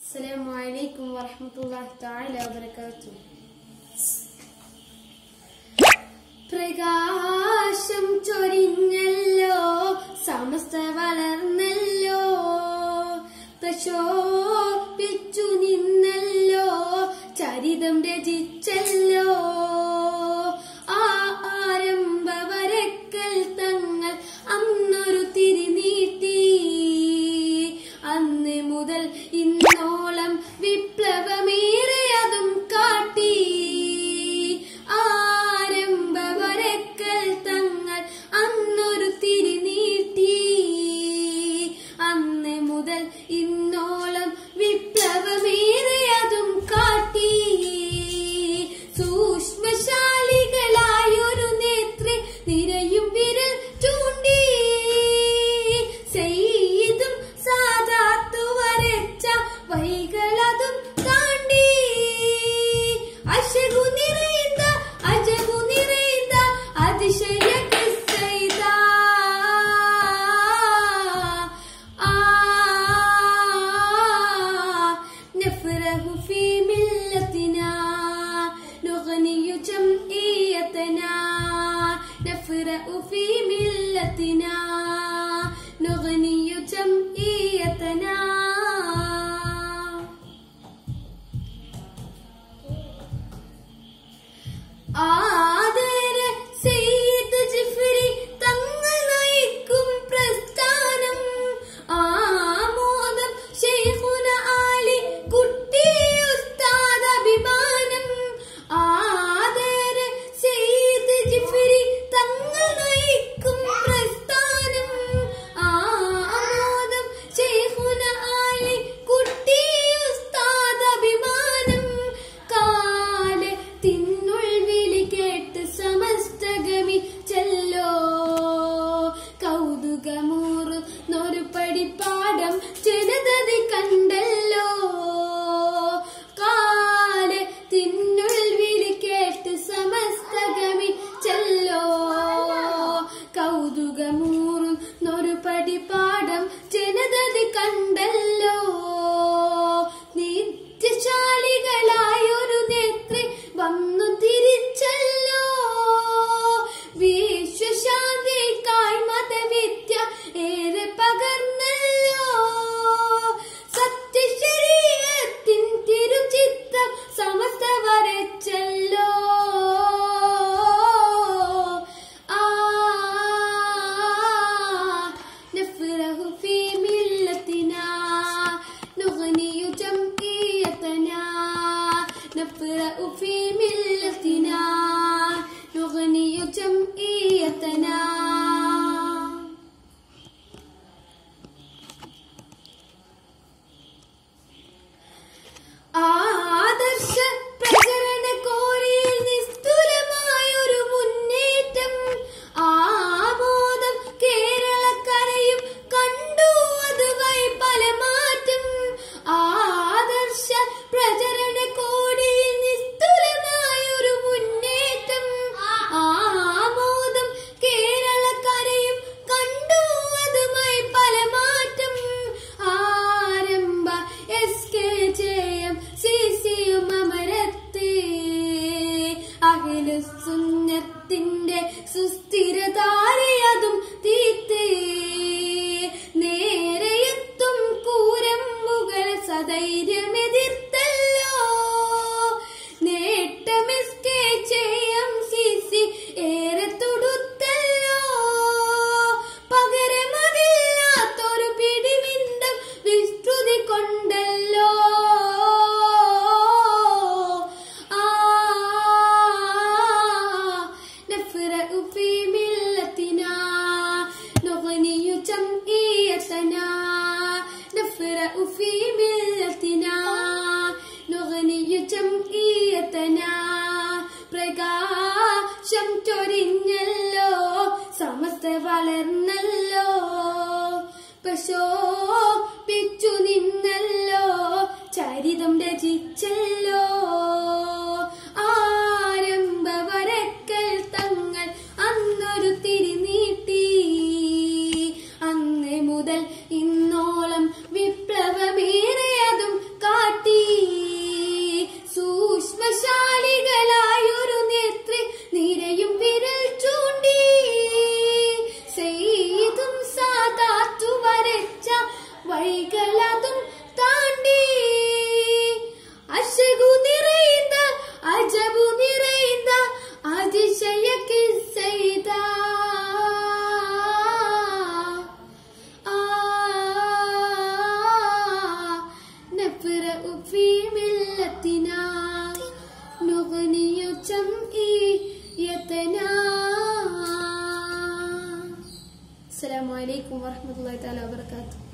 السلام عليكم ورحمة الله تعالى وبركاته പ്രകാശം ചൊരിഞ്ഞല്ലോ സമസ്ത വളർന്നല്ലോ പ്രശോഭിച്ചു നിന്നല്ലോ ചരിതം രചിച്ചല്ലോ ആ ആരംഭ വരക്കൽ തങ്ങൾ അന്നൊരു തിരിനീട്ടി അന്ന് മുതൽ ഇന്നോളം വിപ്ലവമേറെ അതും കാട്ടി ആരംഭ വരക്കൽ തങ്ങൾ അന്നൊരു തിരിനീട്ടി അന്ന് മുതൽ ഇന്നോളം വിപ്ലവമേറെ അതും കാട്ടി സൂക്ഷ്മശാലികളായൊരു നേത്രി നിരയും വിരൽ ചൂണ്ടി സെയ്തും സാധാത്തു വരച്ച വൈകളതും താണ്ടി അശകു നിറയുന്ന അജകു നിറയുന്ന അതിശയ കിസ്സൈത ആ نفرح في ملتنا نغني جمعيتنا نفرح في ملتنا نغني جمعيتنا ആദര സെയ്ദ് ജിഫ്രി തങ്ങൾ നയിക്കും പ്രസ്ഥാനം ആമോദം ശൈഖുന ആലി കുട്ടി ഉസ്താദ് അഭിമാനം ആദര സെയ്ദ് ജിഫ്രി തങ്ങൾ നയിക്കും പ്രസ്ഥാനം ആമോദം ശൈഖുന ആലി കുട്ടി ഉസ്താദ് അഭിമാനം കാലത്തിനുൾ വിളി കേട്ട് സമസ്തഗമി ചെല്ലോ കൗതുകമൂറുന്നൊരു പടിപ്പാടം ചെറുതതി കണ്ടല്ലോ കാലത്തിനുൾ വിളി കേട്ട് സമസ്തഗമി ചെല്ലോ കൗതുകമൂറുന്നൊരു പടിപ്പാടം ചെറുതതി കണ്ടല്ലോ നിത്യശാലികളായൊരു നേത്രി വന്നു തിരിച്ചല്ലോ വിശ്വശാന്തിക്കായി മതവിദ്യ ഏറെ പകർന്നല്ലോ സത്യശരീരത്തിൻ തിരുചിത്തം സമസ്ത വരച്ചല്ലോ ആ نفرح في ملتنا نغني جمعيتنا نفرح في ملتنا نغني جمعيتنا ആദർശ പ്രചരണ കോരിയിൽ നിസ്തുലമായൊരു മുന്നേറ്റം ആമോദം കേരളക്കരയും കണ്ടു അതുവഴി പല മാറ്റം ആദർശ പ്രചരണ കോടിയിൽ നിസ്തുലമായൊരു മുന്നേറ്റം ആമോദം കേരളക്കരയും കണ്ടു അതുമായി പല മാറ്റം ആരംഭ എസ് കെ ജയം സി സിയും അമരത്ത് അഖിലുസുന്നത്തിന്റെ സുസ്ഥിരതാരയതും തീത്ത് നേരെയെത്തും കൂരമ്പുകൾ സധൈര്യമെതിർത്തല്ലോ നേട്ടമെസ്കെ ചെയ്യാം സി സി ഏറെ തൊടുത്തല്ലോ പകരമതില്ലാത്തൊരു പിടിവിണ്ടം വിസ്തൃതി കൊണ്ടല്ലോ ആ نفرق في ملتنا نغني جمعيتنا نفرق في ملتنا نغني جمعيتنا പ്രകാശം ചൊരിഞ്ഞല്ലോ സമസ്ത വളർന്നല്ലോ പ്രശോഭിച്ചു നിന്നല്ലോ ചരിതം രചിച്ചല്ലോ ആരംഭ വരക്കൽ തങ്ങൾ അന്നൊരു തിരിനീട്ടി അന്ന് മുതൽ ഇന്നോളം വിപ്ലവമേറെ അതും കാട്ടി حالتنا نغني جمعيتنا السلام عليكم ورحمة الله تعالى وبركاته